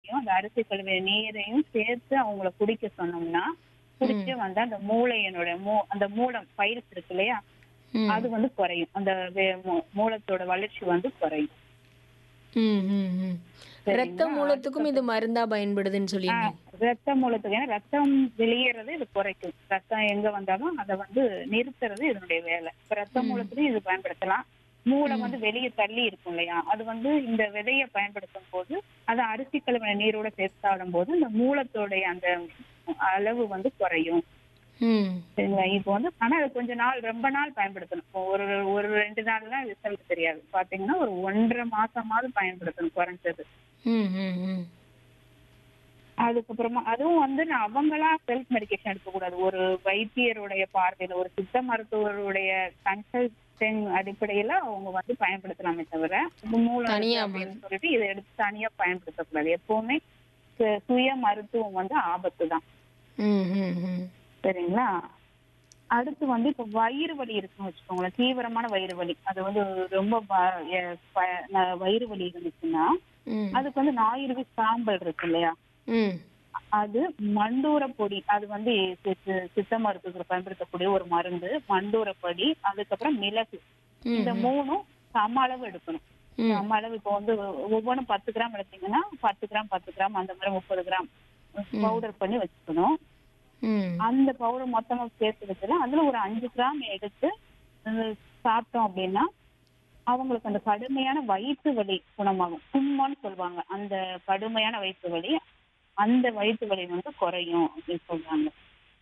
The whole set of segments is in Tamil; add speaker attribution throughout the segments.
Speaker 1: நீரையும் அந்த அரிசி கழுவிய நீரையும் சேர்த்து அவங்கள குடிக்க சொன்னோம்னா குடிச்சு வந்து அந்த மூளையனோட மூ அந்த மூலம் பயிர்ஸ் இருக்கு இல்லையா
Speaker 2: ம்.
Speaker 1: அது வந்து குறையும் அந்த வே- மூ- மூலத்தோட வளர்ச்சி வந்து குறையும்
Speaker 2: ம், ம், ம். ரத்த மூலத்துக்கும் இது மருந்தா பயன்படுதுன்னு சொல்லியிருந்தீங்க
Speaker 1: ரத்த மூலத்துக்கு ஏன்னா ரத்தம் வெளியேறது இது குறைக்கும் ரத்தம் எங்க வந்தாலும் அதை வந்து நிறுத்துறது இதனுடைய வேலை இப்ப ரத்த மூலத்துலயும் இது பயன்படுத்தலாம் மூளை வந்து வெளியே தள்ளி இருக்கும் இல்லையா அது வந்து இந்த விதைய பயன்படுத்தும் போது அதை அரிசி கழுவின நீரோட சேர்த்து சாப்பிடும் போது இந்த மூலத்தோடைய அந்த அளவு வந்து குறையும்
Speaker 2: ம்
Speaker 1: சரிங்களா இப்போ வந்து ஆனா அது கொஞ்ச நாள் ரொம்ப நாள் பயன்படுத்தணும் இப்போ ஒரு ஒரு ரெண்டு நாள்லாம் ரிசல்ட் தெரியாது பாத்தீங்கன்னா ஒரு ஒன்றரை மாசமாவது பயன்படுத்தணும் குறைஞ்சது
Speaker 2: ம் ம் ம்
Speaker 1: அதுக்கப்புறமா அதுவும் வந்து நான் அவங்களா செல்ஃப் மெடிகேஷன் எடுக்கக்கூடாது ஒரு வைத்தியருடைய பார்வையில ஒரு சித்த மருத்துவருடைய கன்சல்டிங் அடிப்படையில அவங்க வந்து பயன்படுத்தலாமே தவிர இது மூலம்
Speaker 2: தனியா
Speaker 1: இருக்கு அப்படின்னு சொல்லிட்டு இதை எடுத்து தனியா பயன்படுத்தக்கூடாது எப்பவுமே சு- சுய மருத்துவம் வந்து ஆபத்து தான்
Speaker 2: ம் ம் ம்
Speaker 1: சரிங்களா அடுத்து வந்து இப்ப வயிறு வலி இருக்குன்னு வச்சுக்கோங்களேன் தீவிரமான வயிறு வலி அது வந்து ரொம்ப ப- எ- ப- ந- வயிறு வலி இருந்துச்சுன்னா
Speaker 2: ம்
Speaker 1: அதுக்கு வந்து ஞாயிறு சாம்பல் இருக்கு இல்லையா
Speaker 2: ம்
Speaker 1: அது மண்டூர பொடி அது வந்து சி- சி- சித்த மருத்துவத்துல பயன்படுத்தக்கூடிய ஒரு மருந்து மண்டூர பொடி அதுக்கப்புறம் மிளகு இந்த மூணும் சம அளவு எடுக்கணும்
Speaker 2: ம்.
Speaker 1: சம அளவு இப்போ வந்து ஒவ்வொன்றும் பத்து கிராம் எடுத்தீங்கன்னா பத்து கிராம் பத்து கிராம் அந்த மாதிரி முப்பது கிராம் பவுடர் பண்ணி வச்சுக்கணும்
Speaker 2: ம்
Speaker 1: அந்த பவுடர் மொத்தமா சேர்த்து வச்சுலாம் அதுல ஒரு அஞ்சு கிராம் எடுத்து அஹ், சாப்பிட்டோம் அப்படின்னா அவங்களுக்கு அந்த கடுமையான வயிற்று வலி குணமாகும் கும்மான்னு சொல்லுவாங்க அந்த கடுமையான வயிற்று வலி அந்த வயிற்று வலி வந்து குறையும் அப்படின்னு சொல்றாங்க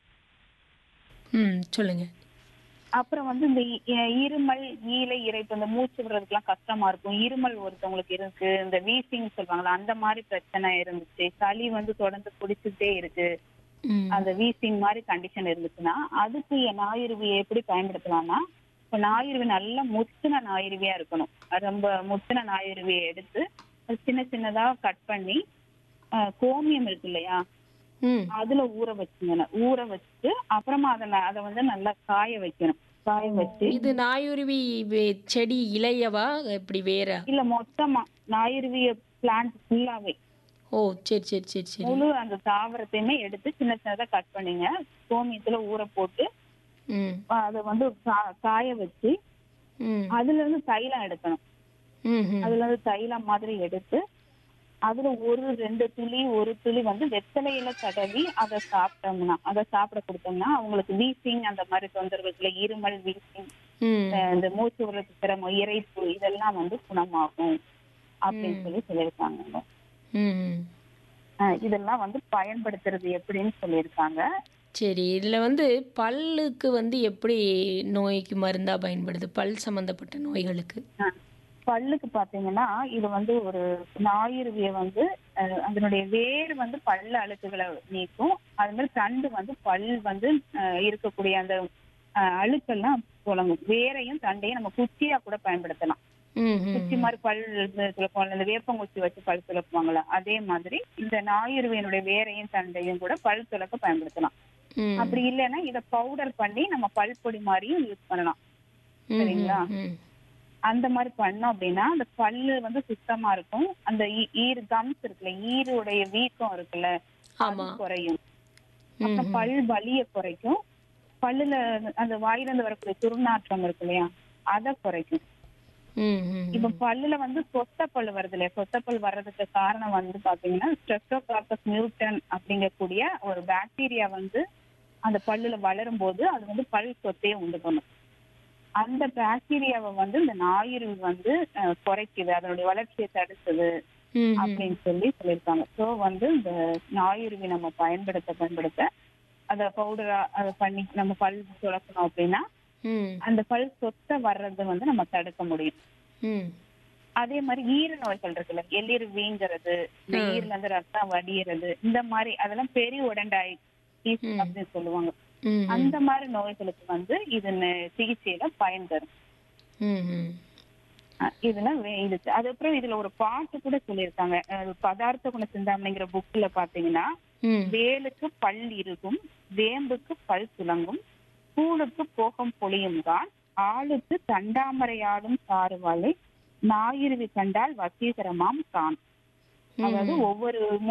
Speaker 2: ம் சொல்லுங்க
Speaker 1: அப்புறம் வந்து இந்த இ- அஹ் இருமல் ஈலை இறைப்பு இந்த மூச்சு விடுறதுக்குலாம் கஷ்டமா இருக்கும் இருமல் ஒருத்தவங்களுக்கு இருக்கு இந்த வீசிங் சொல்லுவாங்களா அந்த மாதிரி பிரச்சனை இருந்துச்சு சளி வந்து தொடர்ந்து குடிச்சுட்டே இருக்கு
Speaker 2: ம்
Speaker 1: அந்த வீசிங் மாதிரி கண்டிஷன் இருந்துச்சுன்னா அதுக்கு என் நாயுருவியை எப்படி பயன்படுத்தலாம்னா இப்போ நாயுருவி நல்லா முத்தின நாயுருவியா இருக்கணும் அது ரொம்ப முத்தின நாயுருவியை எடுத்து அது சின்ன சின்னதா கட் பண்ணி அஹ், கோமியம் இருக்கு இல்லையா
Speaker 2: ம்
Speaker 1: அதுல ஊற வச்சுங்க ஊற வச்சுட்டு அப்புறமா அதை ந- அதை வந்து நல்லா காய வைக்கணும் காய வச்சு
Speaker 2: இது நாயுருவி வே- செடி இலையவா எப்படி வேற
Speaker 1: இல்ல மொத்தமா நாயுருவிய பிளான்ட் ஃபுல்லாவே
Speaker 2: ஓ சரி சரி சரி சரி
Speaker 1: முழு அந்த தாவரத்தையுமே எடுத்து சின்ன சின்னதா கட் பண்ணிங்க கோமியத்துல ஊற போட்டு
Speaker 2: ம்
Speaker 1: அதை வந்து கா- காய வச்சு
Speaker 2: ம்
Speaker 1: அதுல இருந்து தைலம் எடுக்கணும்
Speaker 2: ம் ம்
Speaker 1: அதுல இருந்து தைலம் மாதிரி எடுத்து அதுல ஒரு ரெண்டு துளி ஒரு துளி வந்து வெத்தலையில தடவி அதை சாப்பிட்டோம்னா அதை சாப்பிட கொடுத்தோம்னா அவங்களுக்கு வீசிங் அந்த மாதிரி தொந்தரவுல இருமல் வீசிங்
Speaker 2: ம்
Speaker 1: இந்த மூச்சு விடுறதுக்கு சிரமம் இறைப்பு இதெல்லாம் வந்து குணமாகும் அப்படின்னு சொல்லி சொல்லியிருக்காங்க
Speaker 2: ம் ம்
Speaker 1: அஹ் இதெல்லாம் வந்து பயன்படுத்துறது எப்படின்னு சொல்லியிருக்காங்க
Speaker 2: சரி இதில் வந்து பல்லுக்கு வந்து எப்படி நோய்க்கு மருந்தா பயன்படுது பல் சம்பந்தப்பட்ட நோய்களுக்கு
Speaker 1: அஹ் பல்லுக்கு பாத்தீங்கன்னா இது வந்து ஒரு ஞாயிறுவிய வந்து அஹ், அதனுடைய வேர் வந்து பல்ல அழுக்குகளை நீக்கும் அது மாதிரி தண்டு வந்து பல் வந்து அஹ், இருக்கக்கூடிய அந்த அஹ், அழுக்கெல்லாம் புழங்கும் வேரையும் தண்டையும் நம்ம குச்சியா கூட பயன்படுத்தலாம்
Speaker 2: ம் ம்
Speaker 1: குச்சி மாதிரி பல் துளக்குவாங்க இந்த வேப்பங்குச்சி வச்சு பல் துளக்குவாங்களா அதே மாதிரி இந்த ஞாயிறுவியனுடைய வேரையும் தண்டையும் கூட பல் துளக்க பயன்படுத்தலாம்
Speaker 2: ம்
Speaker 1: அப்படி இல்லைன்னா இத பவுடர் பண்ணி நம்ம பல் பொடி மாதிரியும் யூஸ் பண்ணலாம்
Speaker 2: ம்,
Speaker 1: சரிங்களா?
Speaker 2: ம்,
Speaker 1: அந்த மாதிரி பண்ணோம் அப்படின்னா அந்த பல்லு வந்து சுத்தமா இருக்கும் அந்த ஈ- ஈர் கம்ஸ் இருக்குல்ல ஈருடைய வீக்கம் இருக்குல்ல அது
Speaker 2: ஆமா
Speaker 1: குறையும்
Speaker 2: ம்,
Speaker 1: அப்புறம் பல் வலிய குறைக்கும் பல்லுல அந்த வாயில இருந்து வரக்கூடிய துர்நாற்றம் இருக்கு இல்லையா அதை குறைக்கும்
Speaker 2: ம், ம்,
Speaker 1: இப்ப பல்லுல வந்து சொத்த பல் வருது இல்லையா சொத்த பல் வர்றதுக்கு காரணம் வந்து பாத்தீங்கன்னா ஸ்ட்ரெப்டோகாக்கஸ் மியூட்டன் அப்படிங்கக்கூடிய ஒரு பாக்டீரியா வந்து அந்த பல்லுல வளரும் போது அது வந்து பல் சொத்தையே உண்டு பண்ணும் அந்த பாக்டீரியாவை வந்து இந்த ஞாயிறு வந்து அஹ், குறைக்குது அதனுடைய வளர்ச்சியை தடுக்குது
Speaker 2: ம், ம்.
Speaker 1: அப்படின்னு சொல்லி சொல்லியிருக்காங்க ஸோ வந்து இந்த ஞாயிறுவி நம்ம பயன்படுத்த பயன்படுத்த அதை பவுடரா அதை பண்ணி நம்ம பல் துளக்கணும் அப்படின்னா
Speaker 2: ம்,
Speaker 1: அந்த பல் சொத்தை வர்றது வந்து நம்ம தடுக்க முடியும்
Speaker 2: ம்.
Speaker 1: அதே மாதிரி ஈர நோய்கள் இருக்குல்ல எளிர் வீங்கிறது இந்த ஈரல இருந்து ரத்தம் வடியறது இந்த மாதிரி அதெல்லாம் பெரிய உடண்டாய் அப்படின்னு சொல்லுவாங்க
Speaker 2: ம், ம்.
Speaker 1: அந்த மாதிரி நோய்களுக்கு வந்து இது ந- சிகிச்சையில பயன் தரும்
Speaker 2: ம், ம்.
Speaker 1: அஹ் இதெல்லாம் வே- இது அதுக்கப்புறம் இதுல ஒரு பாட்டு கூட சொல்லியிருக்காங்க அஹ் பதார்த்த குண சிந்தாமணிங்கிற புக்ல பாத்தீங்கன்னா
Speaker 2: ம்.
Speaker 1: வேலுக்கு பல் இருக்கும் வேம்புக்கு பல் துலங்கும் கூழுக்கு போகம் பொழியும் தான் ஆளுக்கு தண்டாமரையாடும் சாறுவாளை ஞாயிறுவி கண்டால் வசீகரமாம் தான் அதாவது ஒவ்வொரு